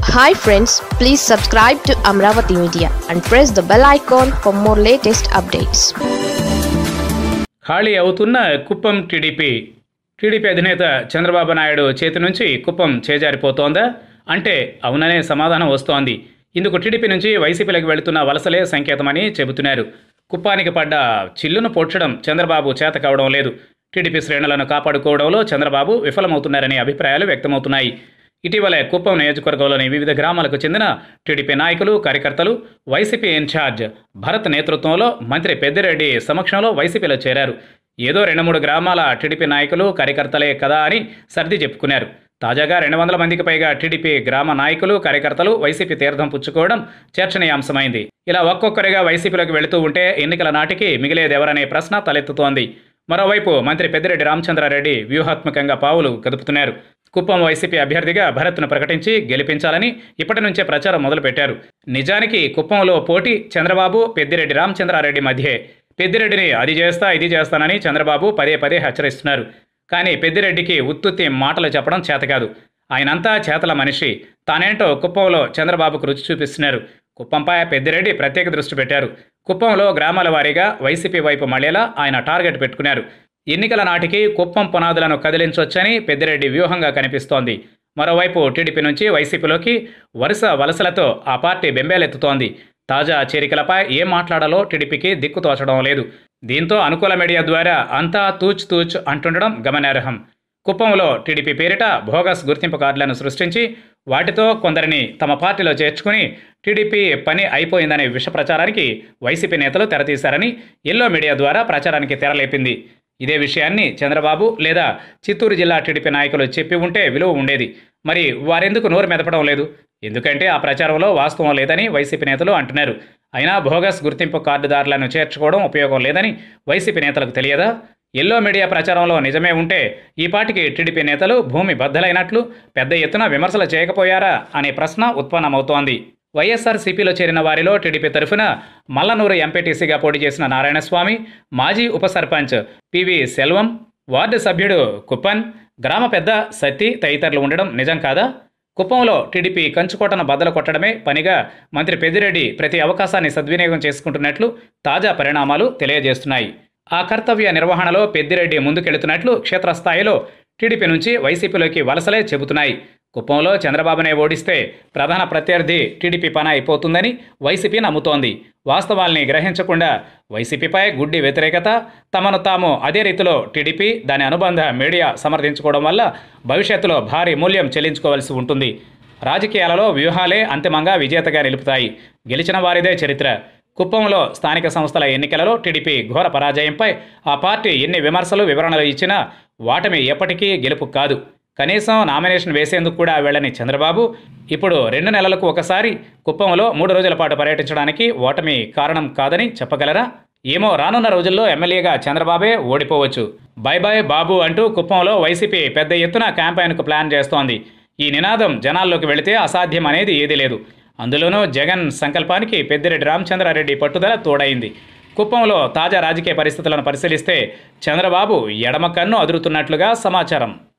hi friends please subscribe to Amaravati media and press the bell icon for more latest updates ఖాళీ అవుతున్న Kuppam TDP TDP అధినేత చంద్రబాబు నాయుడు చేతి నుంచి కుప్పం చేజారిపోతోందా అంటే అవుననే సమాధానం వస్తోంది ఇందుకు టీడీపీ నుంచి వైసీపీలకు వెళుతున్న వలసలే సంకేతమని చెబుతున్నారు కుప్పానికి పడ్డ చిల్లును పొడ్చడం చంద్రబాబు చేత కావడం లేదు టీడీపీ శ్రేణులను కాపాడుకోవడంలో చంద్రబాబు విఫలమవుతున్నారనే అభిప్రాయాలు వ్యక్తమవుతున్నాయి ఇటీవలే కుప్పం నియోజకవర్గంలోని వివిధ గ్రామాలకు చెందిన టీడీపీ నాయకులు కార్యకర్తలు వైసీపీ ఇన్ఛార్జ్ భరత్ నేతృత్వంలో మంత్రి పెద్దిరెడ్డి సమక్షంలో వైసీపీలో చేరారు ఏదో రెండు మూడు గ్రామాల టీడీపీ నాయకులు కార్యకర్తలే కదా అని సర్ది చెప్పుకున్నారు తాజాగా రెండు వందల మందికి పైగా టీడీపీ గ్రామ నాయకులు కార్యకర్తలు వైసీపీ తీర్థం పుచ్చుకోవడం చర్చనీయాంశమైంది ఇలా ఒక్కొక్కరిగా వైసీపీలోకి వెళుతూ ఉంటే ఎన్నికల నాటికి మిగిలేదెవరనే ప్రశ్న తలెత్తుతోంది మరోవైపు మంత్రి పెద్దిరెడ్డి రామచంద్రారెడ్డి వ్యూహాత్మకంగా పావులు కదుపుతున్నారు కుప్పం వైసీపీ అభ్యర్థిగా భరత్ను ప్రకటించి గెలిపించాలని ఇప్పటి నుంచే ప్రచారం మొదలుపెట్టారు నిజానికి కుప్పంలో పోటీ చంద్రబాబు పెద్దిరెడ్డి రామచంద్రారెడ్డి మధ్యే పెద్దిరెడ్డిని అది చేస్తా ఇది చేస్తానని చంద్రబాబు పదే పదే హెచ్చరిస్తున్నారు కానీ పెద్దిరెడ్డికి ఉత్తుత్తి మాటలు చెప్పడం చేతకాదు ఆయనంతా చేతల మనిషి తానేంటో కుప్పంలో చంద్రబాబుకు రుచి చూపిస్తున్నారు కుప్పంపై పెద్దిరెడ్డి ప్రత్యేక దృష్టి పెట్టారు కుప్పంలో గ్రామాల వారీగా వైసీపీ వైపు మళ్ళేలా ఆయన టార్గెట్ పెట్టుకున్నారు ఎన్నికల నాటికి కుప్పం పునాదులను కదిలించొచ్చని పెద్దిరెడ్డి వ్యూహంగా కనిపిస్తోంది మరోవైపు టీడీపీ నుంచి వైసీపీలోకి వరుస వలసలతో ఆ పార్టీ బెంబేలెత్తుతోంది తాజా చేరికలపై ఏం మాట్లాడాలో టీడీపీకి దిక్కు తోచడం లేదు దీంతో అనుకూల మీడియా ద్వారా అంతా తూచ్ తూచ్ అంటుండడం గమనార్హం కుప్పంలో టీడీపీ పేరిట భోగస్ గుర్తింపు కార్డులను సృష్టించి వాటితో కొందరిని తమ పార్టీలో చేర్చుకుని టీడీపీ పని అయిపోయిందనే విష ప్రచారానికి వైసీపీ నేతలు తెరతీశారని ఎల్లో మీడియా ద్వారా ప్రచారానికి తెరలేపింది ఇదే విషయాన్ని చంద్రబాబు లేదా చిత్తూరు జిల్లా టీడీపీ నాయకులు చెప్పి ఉంటే విలువ ఉండేది మరి వారెందుకు నోరు మెదపడం లేదు ఎందుకంటే ఆ ప్రచారంలో వాస్తవం లేదని వైసీపీ నేతలు అంటున్నారు అయినా భోగస్ గుర్తింపు కార్డుదారులను చేర్చుకోవడం ఉపయోగం లేదని వైసీపీ నేతలకు తెలియదా ఎల్లో మీడియా ప్రచారంలో నిజమే ఉంటే ఈ పాటికి టీడీపీ నేతలు భూమి బద్దలైనట్లు పెద్ద ఎత్తున విమర్శలు చేయకపోయారా అనే ప్రశ్న ఉత్పన్నమవుతోంది వైఎస్ఆర్సీపీలో చేరిన వారిలో టీడీపీ తరఫున మల్లనూరు ఎంపీటీసీగా పోటీ చేసిన నారాయణస్వామి మాజీ ఉప సర్పంచ్ పివి సెల్వం వార్డు సభ్యుడు కుప్పన్ గ్రామ పెద్ద సత్తి తదితరులు ఉండడం నిజం కాదా కుప్పంలో టీడీపీ కంచుకోటను బద్దలు కొట్టడమే పనిగా మంత్రి పెద్దిరెడ్డి ప్రతి అవకాశాన్ని సద్వినియోగం చేసుకుంటున్నట్లు తాజా పరిణామాలు తెలియజేస్తున్నాయి ఆ కర్తవ్య నిర్వహణలో పెద్దిరెడ్డి ముందుకెళ్తున్నట్లు క్షేత్రస్థాయిలో టీడీపీ నుంచి వైసీపీలోకి వలసలే చెబుతున్నాయి కుప్పంలో చంద్రబాబునే ఓడిస్తే ప్రధాన ప్రత్యర్థి టీడీపీ పని అయిపోతుందని వైసీపీ నమ్ముతోంది వాస్తవాల్ని గ్రహించకుండా వైసీపీపై గుడ్డి వ్యతిరేకత తమను తాము అదే రీతిలో టీడీపీ దాని అనుబంధ మీడియా సమర్థించుకోవడం వల్ల భవిష్యత్తులో భారీ మూల్యం చెల్లించుకోవాల్సి ఉంటుంది రాజకీయాలలో వ్యూహాలే అంతిమంగా విజేతగా నిలుపుతాయి గెలిచిన వారిదే చరిత్ర కుప్పంలో స్థానిక సంస్థల ఎన్నికలలో టీడీపీ ఘోర పరాజయంపై ఆ పార్టీ ఎన్ని విమర్శలు వివరణలు ఇచ్చినా వాటమి ఎప్పటికీ గెలుపు కాదు కనీసం నామినేషన్ వేసేందుకు కూడా వెళ్ళని చంద్రబాబు ఇప్పుడు రెండు నెలలకు ఒకసారి కుప్పంలో మూడు రోజుల పాటు పర్యటించడానికి ఓటమి కారణం కాదని చెప్పగలరా ఏమో రానున్న రోజుల్లో ఎమ్మెల్యేగా చంద్రబాబే ఓడిపోవచ్చు బై బై బాబు అంటూ కుప్పంలో వైసీపీ పెద్ద ఎత్తున క్యాంపెయిన్కు ప్లాన్ చేస్తోంది ఈ నినాదం జనాల్లోకి వెళితే అసాధ్యం అనేది ఏదీ లేదు అందులోనూ జగన్ సంకల్పానికి పెద్దిరెడ్డి రామచంద్రారెడ్డి పట్టుదల తోడైంది కుప్పంలో తాజా రాజకీయ పరిస్థితులను పరిశీలిస్తే చంద్రబాబు ఎడమ కన్ను అదురుతున్నట్లుగా సమాచారం